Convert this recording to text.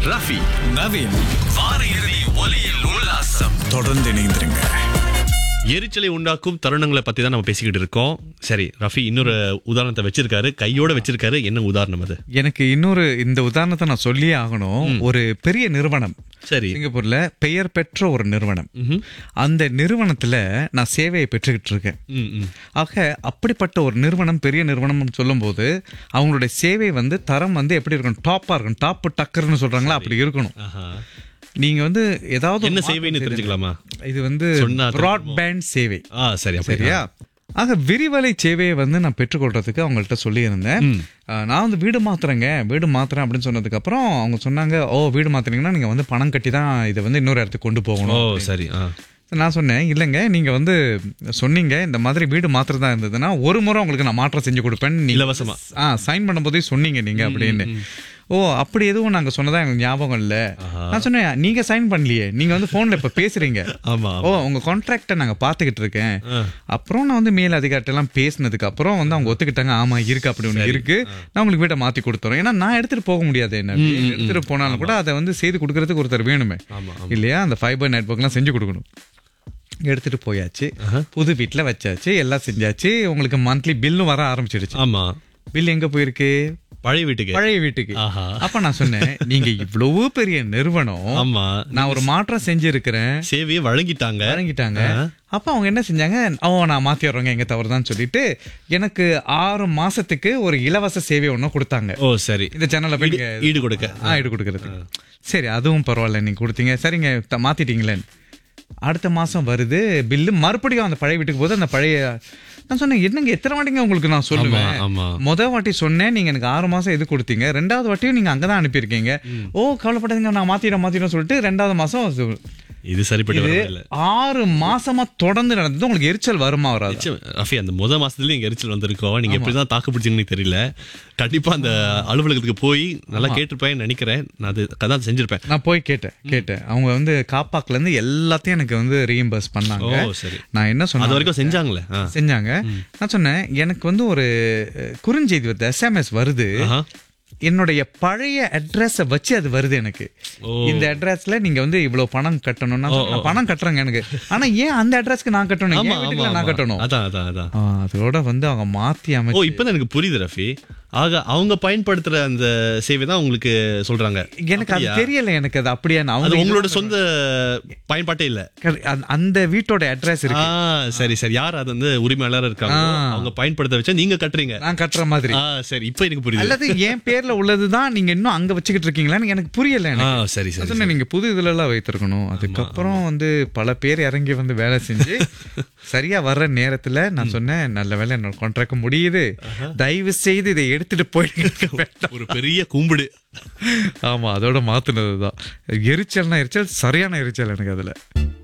ரஃபி நவீன் வார இறுதி ஒலியில் உல்லாசம் தொடர்ந்து இணைந்திருங்க எரிச்சலை உண்டாக்கும் தருணங்களை பத்தி தான் நம்ம பேசிக்கிட்டு இருக்கோம் சரி ரஃபி இன்னொரு உதாரணத்தை வச்சிருக்காரு கையோட வச்சிருக்காரு என்ன உதாரணம் அது எனக்கு இன்னொரு இந்த உதாரணத்தை நான் சொல்லியே ஆகணும் ஒரு பெரிய நிறுவனம் சரி சிங்கப்பூர்ல பெயர் பெற்ற ஒரு நிறுவனம் அந்த நிறுவனத்துல நான் சேவையை பெற்றுக்கிட்டு இருக்கேன் ம், ம். ஆக அப்படிப்பட்ட ஒரு நிறுவனம் பெரிய நிறுவனம் சொல்லும்போது அவங்களுடைய சேவை வந்து தரம் வந்து எப்படி இருக்கணும் டாப்பா இருக்கணும் டாப் டக்கர்னு சொல்றாங்களா அப்படி இருக்கணும் ஆஹா. நீங்க வந்து ஏதாவது ஒரு என்ன மாற்றம் சேவைன்னு செய்து- தெரிஞ்சுக்கலாமா இது வந்து சொன்னா பிராட்பேண்ட் சேவை ஆ சரி அப்படி. சரியா ஆக விரிவலை சேவையை வந்து நான் பெற்றுக்கொள்றதுக்கு அவங்கள்ட்ட சொல்லியிருந்தேன் அஹ், நான் வந்து வீடு மாத்துறேங்க வீடு மாத்துறேன் அப்படின்னு சொன்னதுக்கு அப்புறம் அவங்க சொன்னாங்க ஓ வீடு மாத்துறீங்கன்னா நீங்க வந்து பணம் கட்டி தான் இதை வந்து இன்னொரு இடத்துக்கு கொண்டு ஓ போகணும் சரி ஆ நான் சொன்னேன் இல்லைங்க நீங்க வந்து சொன்னீங்க இந்த மாதிரி வீடு மாத்திரதா இருந்ததுன்னா ஒரு முறை உங்களுக்கு நான் மாற்றம் செஞ்சு கொடுப்பேன் இலவசமா. ஆ சைன் பண்ணும்போதே சொன்னீங்க நீங்க அப்படின்னு ஓ அப்படி எதுவும் நாங்க சொன்னதா எனக்கு ஞாபகம் இல்ல நான் சொன்னேன் நீங்க சைன் பண்ணலையே நீங்க வந்து போன்ல இப்ப பேசுறீங்க ஆமா ஓ உங்க கான்ட்ராக்ட நாங்க பாத்துக்கிட்டு இருக்கேன் அப்புறம் நான் வந்து மேல் அதிகாரிட்ட எல்லாம் பேசினதுக்கு அப்புறம் வந்து அவங்க ஒத்துக்கிட்டாங்க ஆமா இருக்கு அப்படி ஒண்ணு இருக்கு நான் உங்களுக்கு வீட்டை மாத்தி கொடுத்துறேன் ஏன்னா நான் எடுத்துட்டு போக முடியாது என்ன எடுத்துட்டு போனாலும் கூட அதை வந்து செய்து கொடுக்கறதுக்கு ஒருத்தர் வேணுமே இல்லையா அந்த ஃபைபர் நெட்ஒர்க்லாம் செஞ்சு கொடுக்கணும் எடுத்துட்டு போயாச்சு புது வீட்டுல வச்சாச்சு எல்லாம் செஞ்சாச்சு உங்களுக்கு மந்த்லி பில்லும் வர ஆரம்பிச்சிடுச்சு ஆமா பில் எங்க போயிருக்கு பழைய வீட்டுக்கு பழைய வீட்டுக்கு ஆஹா. அப்ப நான் சொன்னேன் நீங்க இவ்வளவு பெரிய நிறுவனம் ஆமா நான் ஒரு மாற்றம் செஞ்சிருக்கிறேன் சேவையை வழங்கிட்டாங்க வழங்கிட்டாங்க அப்ப அவங்க என்ன செஞ்சாங்க ஓ நான் மாத்தி வர்றவங்க எங்க தவறுதான் சொல்லிட்டு எனக்கு ஆறு மாசத்துக்கு ஒரு இலவச சேவை ஒண்ணு கொடுத்தாங்க ஓ சரி இந்த சேனல்ல போய் ஈடு- நீங்க ஈடு கொடுக்க ஆ ஈடு கொடுக்கறது சரி அதுவும் பரவாயில்ல நீங்க கொடுத்தீங்க சரிங்க த- மாத்திட்டீங்களே அடுத்த மாசம் வருது பில்லு மறுபடியும் அந்த பழைய வீட்டுக்கு போது அந்த பழைய நான் சொன்னேன் என்னங்க எத்தனை வாட்டிங்க உங்களுக்கு நான் சொல்லுவேன் ஆமா. முத வாட்டி சொன்னேன் நீங்க எனக்கு ஆறு மாசம் இது கொடுத்தீங்க ரெண்டாவது வாட்டியும் நீங்க அங்கதான் அனுப்பியிருக்கீங்க ஓ கவலைப்படாதீங்க நான் மாத்திடுறேன் மாத்திடுறேன் சொல்லிட்டு ரெண்டாவது மாசம் அது- இது சரிப்பட்டு இது வரவே இல்ல ஆறு மாசமா தொடர்ந்து நடந்தது உங்களுக்கு எரிச்சல் வருமா வராது நிச்சயம். ரஃபி அந்த முத மாசத்துல இங்க எரிச்சல் வந்திருக்கோம் நீங்க எப்படிதான் தாக்கு பிடிச்சீங்கன்னு தெரியல கண்டிப்பா அந்த அலுவலகத்துக்கு போய் நல்லா கேட்டிருப்பேன் நினைக்கிறேன் நான் அது கதான் செஞ்சிருப்பேன் நான் போய் கேட்டேன் கேட்டேன் அவங்க வந்து காப்பாக்குல இருந்து எல்லாத்தையும் எனக்கு வந்து ரீஎம்பர்ஸ் பண்ணாங்க ஓ சரி நான் என்ன அது சொன்னேன் வரைக்கும் செஞ்சாங்களே ஆ. செஞ்சாங்க நான் சொன்னேன் எனக்கு வந்து ஒரு அஹ், குறுஞ்செய்தி வருது எஸ்எம்எஸ் வருது ஆஹா. என்னுடைய பழைய அட்ரஸ வச்சு அது வருது எனக்கு இந்த அட்ரஸ்ல நீங்க வந்து இவ்வளவு பணம் கட்டணும் நான் சொன்னேன், நான் பணம் கட்டுறேங்க எனக்கு ஆனா ஏன் அந்த அட்ரஸ்க்கு நான் கட்டணும் ஆமா என் ஆமா வீட்டுக்குள்ள நான் ஆமா. கட்டணும் அதான் அதான் அதான் ஆ, அதோட வந்து அவங்க மாத்தி ஓ அமைச்சு இப்பதான் எனக்கு புரியுது ரஃபி ஆக அவங்க பயன்படுத்துற அந்த சேவை தான் உங்களுக்கு சொல்றாங்க எனக்கு அது தெரியல எனக்கு அது அப்படியே அது அவங்க உங்களோட சொந்த பயன்பாட்டே இல்ல அந்த- அந்த வீட்டோட அட்ரஸ் ஆ இருக்கு சரி சரி யார் அது வந்து உரிமையாளர் இருக்காங்க அவங்க பயன்படுத்த வச்சா நீங்க கட்டுறீங்க நான் கட்டுற மாதிரி ஆ சரி இப்போ எனக்கு புரியுது அல்லது என் பேர்ல உள்ளதுதான் நீங்க இன்னும் அங்க வச்சுக்கிட்டு இருக்கீங்களான்னு எனக்கு புரியல ஆ எனக்கு சரி சரி அதான் நீங்க புது இதுல எல்லாம் வைத்திருக்கணும் அதுக்கப்புறம் வந்து பல பேர் இறங்கி வந்து வேலை செஞ்சு சரியா வர்ற நேரத்துல நான் சொன்னேன் நல்ல வேலை என்னோட கான்ட்ராக்ட் முடியுது தயவு செய்து இதை எடுத்துட்டு போயிடுங்க ஒரு பெரிய கும்பிடு ஆமா அதோட மாத்துனதுதான் எரிச்சல்னா எரிச்சல் சரியான எரிச்சல் எனக்கு அதுல